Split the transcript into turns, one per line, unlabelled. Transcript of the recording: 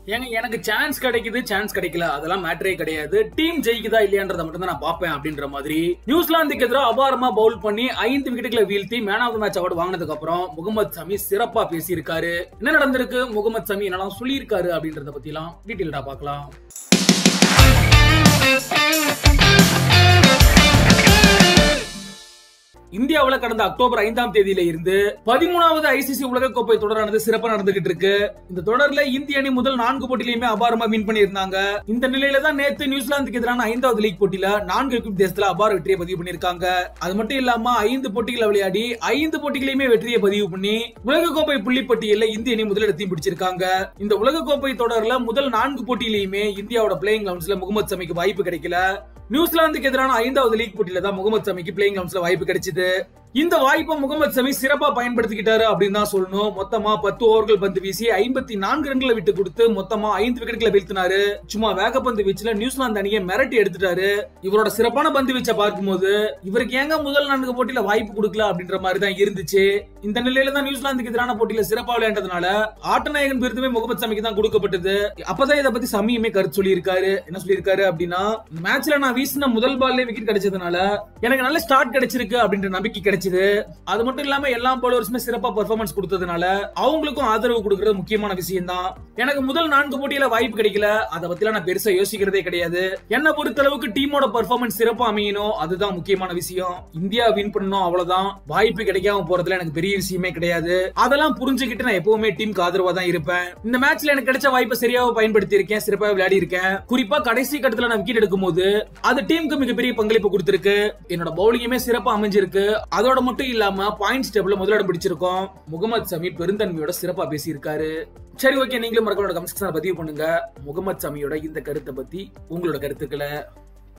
ஏங்க எனக்கு சான்ஸ் கிடைக்குது சான்ஸ் கிடைக்கல அதெல்லாம் மேட்டரே கிடையாது டீம் ஜெயிக்குதா இல்லையான்றத மட்டும் தான் நான் பார்ப்பேன் அப்படின்ற மாதிரி நியூசிலாந்துக்கு எதிராக அபாரமா பவுல் பண்ணி ஐந்து விக்கெட்டுகளை வீழ்த்தி man of the match award வாங்கினதுக்கு அப்புறம் முகமது சமி சிறப்பா பேசியிருக்காரு என்ன நடந்திருக்கு முகமது சமி என்னெல்லாம் சொல்லியிருக்காரு அப்படின்றத பத்திலாம் டீட்டெயில்டா பார்க்கலாம் இந்தியாவுல கடந்த அக்டோபர் ஐந்தாம் தேதியில இருந்து பதிமூணாவது ஐசிசி உலகக்கோப்பை தொடரானது சிறப்பா நடந்துகிட்டு இருக்கு இந்த தொடர்ல இந்திய அணி முதல் நான்கு போட்டியிலுமே அபாரமா வின் பண்ணியிருந்தாங்க இந்த நிலையில தான் நேத்து நியூசிலாந்துக்கு எதிரான ஐந்தாவது லீக் போட்டியில நான்கு விக்கெட் தேசத்துல அபார வெற்றியை பதிவு பண்ணிருக்காங்க அது மட்டும் இல்லாம ஐந்து போட்டிகளை விளையாடி ஐந்து போட்டிகளையுமே வெற்றியை பதிவு பண்ணி உலகக்கோப்பை புள்ளிப்பட்டியல்ல இந்திய அணி முதலிடத்தையும் பிடிச்சிருக்காங்க இந்த உலகக்கோப்பை தொடர்ல முதல் நான்கு போட்டியிலையுமே இந்தியாவோட பிளேயிங் லெவன்ஸ்ல முகமது சமிக்கு வாய்ப்பு கிடைக்கல நியூசிலாந்துக்கு எதிரான ஐந்தாவது லீக் போட்டியில தான் முகமது சமிக்கு பிளேயிங் லெவன்ஸ்ல வாய்ப்பு கிடைச்சது இந்த வாய்ப்பை முகமது சமி சிறப்பா பயன்படுத்திக்கிட்டாரு அப்படின்னு தான் சொல்லணும் மொத்தமா பத்து ஓவர்கள் பந்து வீசி ஐம்பத்தி நான்கு ரன்களை விட்டு கொடுத்து மொத்தமா ஐந்து விக்கெட்களை வீழ்த்தினாரு சும்மா வேகப்பந்து வீச்சுல நியூசிலாந்து அணியை மிரட்டி எடுத்துட்டாரு இவரோட சிறப்பான பந்து வீச்சை பார்க்கும்போது இவருக்கு ஏங்க முதல் நான்கு போட்டியில வாய்ப்பு கொடுக்கல அப்படின்ற மாதிரி தான் இருந்துச்சு இந்த நிலையில தான் நியூசிலாந்துக்கு எதிரான போட்டியில சிறப்பா விளையாண்டதுனால ஆட்டநாயகன் விருதுமே முகமது சமிக்கு தான் கொடுக்கப்பட்டது அப்பதான் இதை பத்தி சமியுமே கருத்து சொல்லியிருக்காரு என்ன சொல்லியிருக்காரு அப்படின்னா இந்த மேட்ச்ல நான் வீசின முதல் பால்லே விக்கெட் கிடைச்சதுனால எனக்கு நல்ல ஸ்டார்ட் கிடைச்சிருக்கு அப்படின்ற நம்பிக்கை கிடைச்சது அது மட்டும் இல்லாம எல்லா பவுலர்ஸுமே சிறப்பா பெர்ஃபார்மன்ஸ் கொடுத்ததுனால அவங்களுக்கும் ஆதரவு கொடுக்கறது முக்கியமான விஷயம் தான் எனக்கு முதல் நான்கு போட்டியில வாய்ப்பு கிடைக்கல அதை பத்திலாம் நான் பெருசா யோசிக்கிறதே கிடையாது என்ன பொறுத்த அளவுக்கு டீமோட பெர்ஃபார்மன்ஸ் சிறப்பா அமையணும் அதுதான் முக்கியமான விஷயம் இந்தியா வின் பண்ணணும் அவ்வளவுதான் வாய்ப்பு கிடைக்காம போறதுல எனக்கு பெரிய விஷயமே கிடையாது அதெல்லாம் புரிஞ்சுக்கிட்டு நான் எப்பவுமே டீமுக்கு ஆதரவா தான் இருப்பேன் இந்த மேட்ச்ல எனக்கு கிடைச்ச வாய்ப்பை சரியாக பயன்படுத்தி இருக்கேன் சிறப்பாக விளையாடி இருக்கேன் குறிப்பா கடைசி கட்டத்துல நான் விக்கெட் எடுக்கும் போது அது டீமுக்கு மிகப்பெரிய பங்களிப்பு கொடுத்திருக்கு என்னோட பவுலிங்குமே சிறப்பா அமைஞ்சிருக்கு அதோட மட்டும் இல்லாம பாயிண்ட்ஸ் டேபிள்ல முதலிடம் பிடிச்சிருக்கோம் முகமது சமி பெருந்தன்மையோட சிறப்பா பேசியிருக்காரு சரி ஓகே நீங்களும் மறக்காம கமெண்ட் செக்ஷன்ல பதிவு பண்ணுங்க முகமது சமியோட இந்த கருத்தை பத்தி உங்களோட கருத்துக்களை